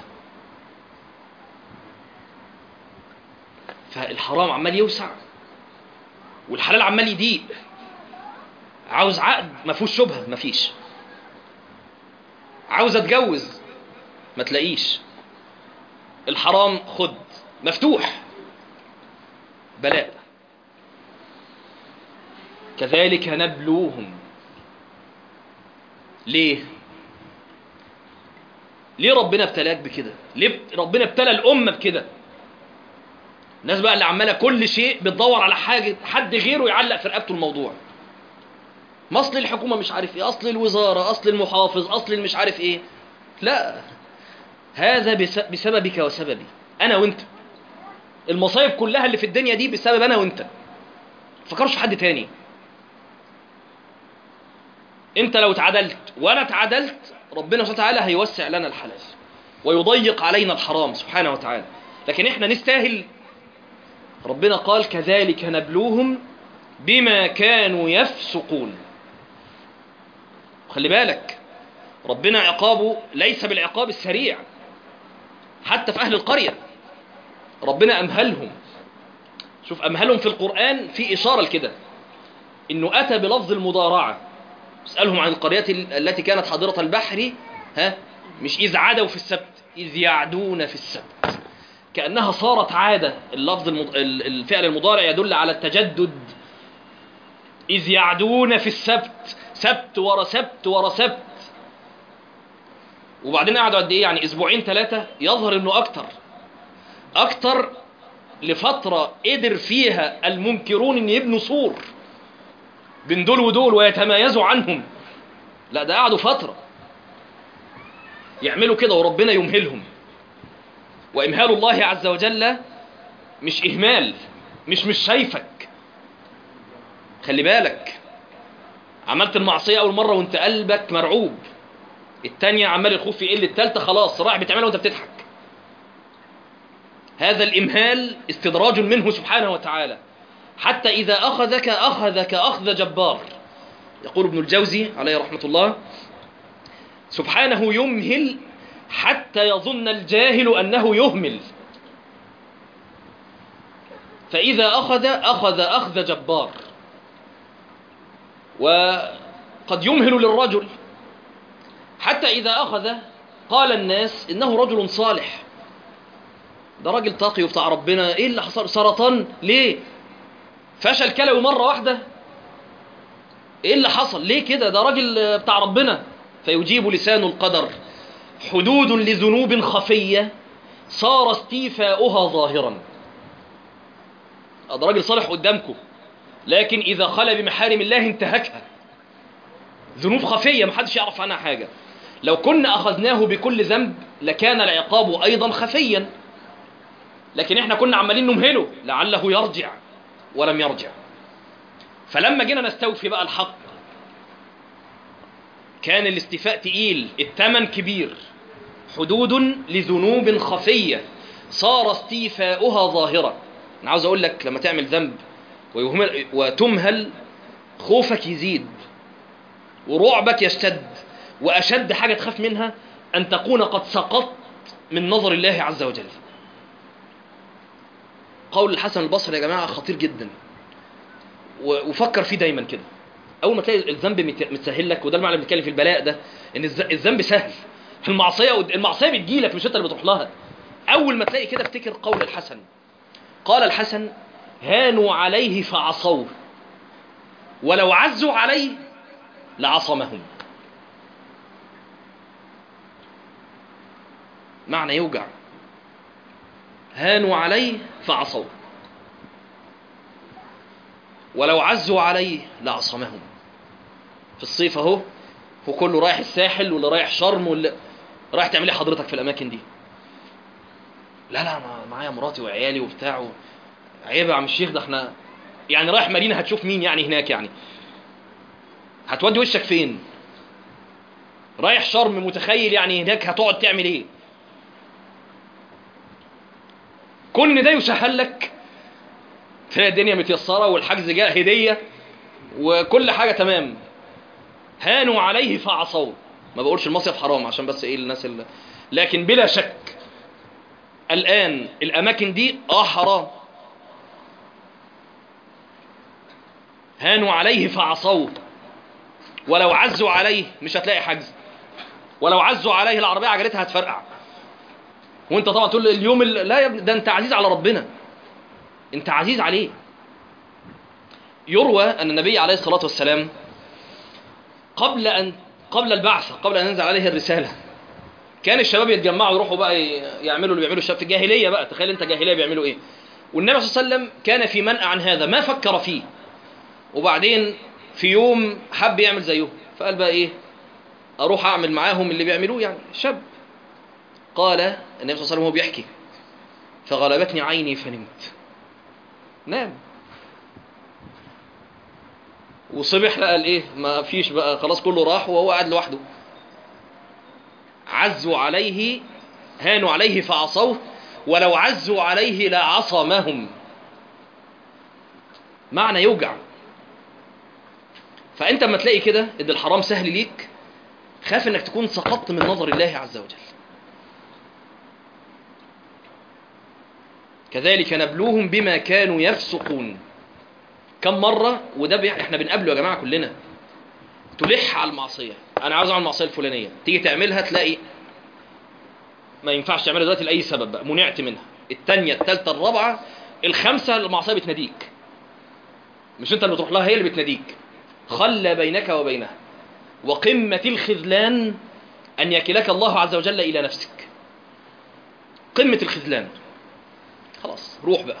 فالحرام عمال يوسع والحلال عمال يضيق عاوز عقد ما فيهوش شبهه ما فيش عاوز اتجوز ما تلاقيش الحرام خد مفتوح بلاء كذلك نبلوهم ليه ليه ربنا ابتلاك بكده ليه ربنا ابتلى الامه بكده الناس بقى اللي عماله كل شيء بتدور على حاجه حد غيره يعلق في رقبته الموضوع اصل الحكومه مش عارف ايه اصل الوزاره اصل المحافظ اصل المش عارف ايه لا هذا بسببك وسببي انا وانت المصايب كلها اللي في الدنيا دي بسبب انا وانت فكرش في حد تاني انت لو اتعدلت وانا اتعدلت ربنا سبحانه وتعالى هيوسع لنا الحلال ويضيق علينا الحرام سبحانه وتعالى لكن احنا نستاهل ربنا قال كذلك نبلوهم بما كانوا يفسقون خلي بالك ربنا عقابه ليس بالعقاب السريع حتى في أهل القرية ربنا أمهلهم شوف أمهلهم في القرآن في إشارة لكده إنه أتى بلفظ المضارعة اسألهم عن القريات التي كانت حاضرة البحر ها مش إذ عادوا في السبت إذ يعدون في السبت كأنها صارت عادة اللفظ المض... الفعل المضارع يدل على التجدد إذ يعدون في السبت سبت ورا سبت ورا سبت وبعدين قعدوا قد ايه يعني اسبوعين ثلاثة يظهر انه اكتر اكتر لفترة قدر فيها المنكرون ان يبنوا سور بين دول ودول ويتميزوا عنهم لا ده قعدوا فترة يعملوا كده وربنا يمهلهم وإمهال الله عز وجل مش إهمال مش مش شايفك خلي بالك عملت المعصية أول مرة وانت قلبك مرعوب التانية عمال الخوف يقل التالتة خلاص رايح بتعملها وانت بتضحك هذا الإمهال استدراج منه سبحانه وتعالى حتى إذا أخذك أخذك أخذ جبار يقول ابن الجوزي عليه رحمة الله سبحانه يمهل حتى يظن الجاهل أنه يهمل فإذا أخذ أخذ أخذ جبار وقد يمهل للرجل حتى إذا أخذ قال الناس إنه رجل صالح ده راجل تقي وبتاع ربنا إيه اللي حصل سرطان ليه فشل كلوي مرة واحدة إيه اللي حصل ليه كده ده راجل بتاع ربنا فيجيب لسان القدر حدود لذنوب خفية صار استيفاؤها ظاهرا ده راجل صالح قدامكم لكن إذا خلى بمحارم الله انتهكها ذنوب خفية محدش يعرف عنها حاجة لو كنا أخذناه بكل ذنب لكان العقاب أيضا خفيا لكن احنا كنا عمالين نمهله لعله يرجع ولم يرجع فلما جينا نستوفي بقى الحق كان الاستيفاء تقيل الثمن كبير حدود لذنوب خفية صار استيفاؤها ظاهرة أنا عاوز أقول لك لما تعمل ذنب ويهمل وتمهل خوفك يزيد ورعبك يشتد وأشد حاجة تخاف منها أن تكون قد سقطت من نظر الله عز وجل قول الحسن البصري يا جماعة خطير جدا وفكر فيه دايما كده أول ما تلاقي الذنب متسهل لك وده المعنى اللي بنتكلم في البلاء ده إن الذنب سهل المعصية المعصية بتجيلك مش أنت اللي بتروح لها أول ما تلاقي كده افتكر قول الحسن قال الحسن هانوا عليه فعصوه ولو عزوا عليه لعصمهم معنى يوجع هانوا عليه فعصوه ولو عزوا عليه لعصمهم في الصيف اهو هو كله رايح الساحل واللي رايح شرم واللي رايح تعمل ايه حضرتك في الاماكن دي لا لا انا معايا مراتي وعيالي وبتاع و... عيب يا عم الشيخ ده احنا يعني رايح مارينا هتشوف مين يعني هناك يعني هتودي وشك فين رايح شرم متخيل يعني هناك هتقعد تعمل ايه كل ده يسهل لك تلاقي الدنيا متيسره والحجز جاء هديه وكل حاجه تمام هانوا عليه فعصوا ما بقولش المصيف حرام عشان بس ايه الناس اللي لكن بلا شك الان الاماكن دي اه حرام هانوا عليه فعصوه ولو عزوا عليه مش هتلاقي حجز ولو عزوا عليه العربيه عجلتها هتفرقع وانت طبعا تقول اليوم ال... لا يا ابني ده انت عزيز على ربنا انت عزيز عليه يروى ان النبي عليه الصلاه والسلام قبل ان قبل البعثه قبل ان ينزل عليه الرساله كان الشباب يتجمعوا يروحوا بقى يعملوا اللي بيعملوا الشباب في الجاهليه بقى تخيل انت جاهليه بيعملوا ايه والنبي صلى الله عليه وسلم كان في منأى عن هذا ما فكر فيه وبعدين في يوم حب يعمل زيهم فقال بقى ايه اروح اعمل معاهم اللي بيعملوه يعني شاب قال النبي صلى الله عليه وسلم وهو بيحكي فغلبتني عيني فنمت نام وصبح لقى الايه ما فيش بقى خلاص كله راح وهو قاعد لوحده عزوا عليه هانوا عليه فعصوه ولو عزوا عليه لعصمهم معنى يوجع فانت لما تلاقي كده ان الحرام سهل ليك خاف انك تكون سقطت من نظر الله عز وجل كذلك نبلوهم بما كانوا يفسقون كم مرة وده بي... احنا بنقابله يا جماعة كلنا تلح على المعصية انا عاوز اعمل المعصية الفلانية تيجي تعملها تلاقي ما ينفعش تعملها دلوقتي لأي سبب بقى منعت منها التانية التالتة الرابعة الخمسة المعصية بتناديك مش انت اللي بتروح لها هي اللي بتناديك خلى بينك وبينها وقمة الخذلان أن يكلك الله عز وجل إلى نفسك قمة الخذلان خلاص روح بقى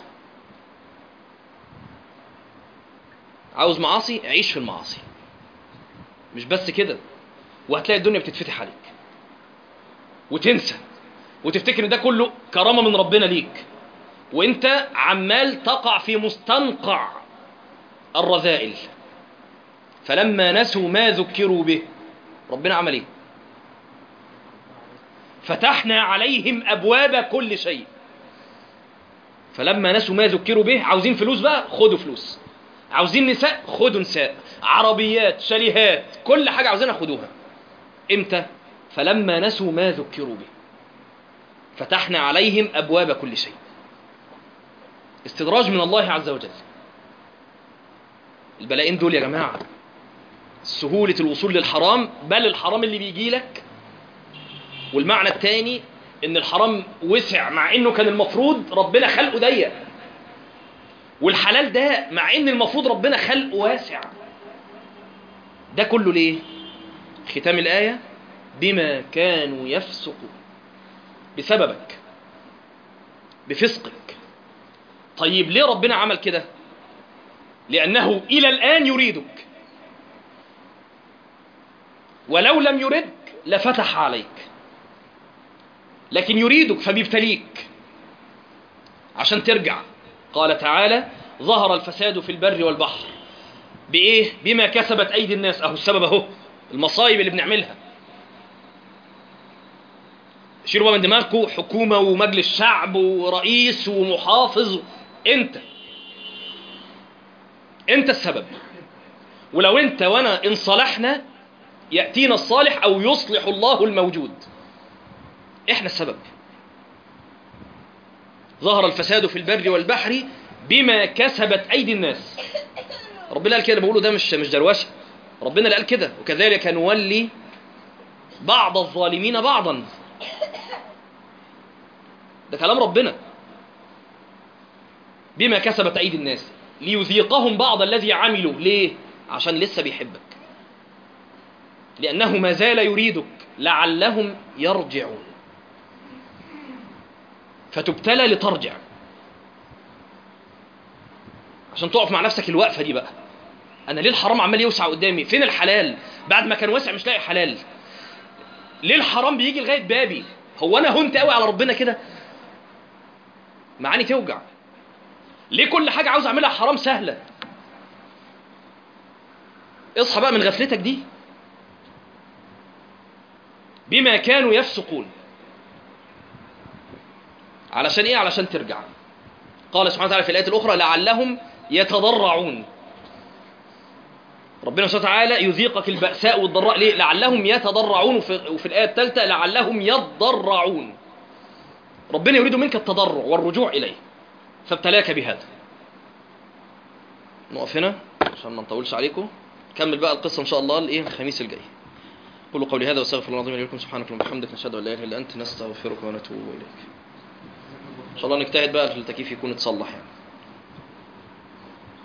عاوز معاصي عيش في المعاصي مش بس كده وهتلاقي الدنيا بتتفتح عليك وتنسى وتفتكر ان ده كله كرامه من ربنا ليك وانت عمال تقع في مستنقع الرذائل فلما نسوا ما ذكروا به ربنا عمل ايه فتحنا عليهم ابواب كل شيء فلما نسوا ما ذكروا به عاوزين فلوس بقى خدوا فلوس عاوزين نساء خدوا نساء عربيات شاليهات كل حاجة عاوزينها خدوها امتى فلما نسوا ما ذكروا به فتحنا عليهم أبواب كل شيء استدراج من الله عز وجل البلاءين دول يا جماعة سهولة الوصول للحرام بل الحرام اللي بيجي لك والمعنى الثاني ان الحرام وسع مع انه كان المفروض ربنا خلقه ضيق والحلال ده مع ان المفروض ربنا خلقه واسع ده كله ليه ختام الآية بما كانوا يفسقون بسببك بفسقك طيب ليه ربنا عمل كده لأنه إلى الآن يريدك ولو لم يردك لفتح عليك لكن يريدك فبيبتليك عشان ترجع قال تعالى ظهر الفساد في البر والبحر بإيه؟ بما كسبت أيدي الناس أهو السبب أهو المصايب اللي بنعملها شيلوا بقى من دماغكم حكومة ومجلس شعب ورئيس ومحافظ انت انت السبب ولو انت وانا ان صلحنا يأتينا الصالح او يصلح الله الموجود احنا السبب ظهر الفساد في البر والبحر بما كسبت ايدي الناس ربنا قال كده بقوله ده مش مش دروشه ربنا اللي قال كده وكذلك نولي بعض الظالمين بعضا ده كلام ربنا بما كسبت ايدي الناس ليذيقهم بعض الذي عملوا ليه عشان لسه بيحبك لانه ما زال يريدك لعلهم يرجعون فتبتلى لترجع عشان تقف مع نفسك الوقفه دي بقى انا ليه الحرام عمال يوسع قدامي فين الحلال بعد ما كان واسع مش لاقي حلال ليه الحرام بيجي لغايه بابي هو انا هنت قوي على ربنا كده معاني توجع ليه كل حاجه عاوز اعملها حرام سهله اصحى بقى من غفلتك دي بما كانوا يفسقون علشان ايه علشان ترجع قال سبحانه وتعالى في الايه الاخرى لعلهم يتضرعون ربنا سبحانه وتعالى يذيقك البأساء والضراء ليه؟ لعلهم يتضرعون وفي, وفي الآية الثالثة لعلهم يضرعون ربنا يريد منك التضرع والرجوع إليه فابتلاك بهذا نقف هنا عشان ما نطولش عليكم كمل بقى القصة إن شاء الله الإيه الخميس الجاي قولوا قولي هذا واستغفر الله العظيم لكم سبحانك اللهم وبحمدك نشهد ان لا اله الا انت نستغفرك ونتوب اليك ان شاء الله نجتهد بقى في التكييف يكون اتصلح يعني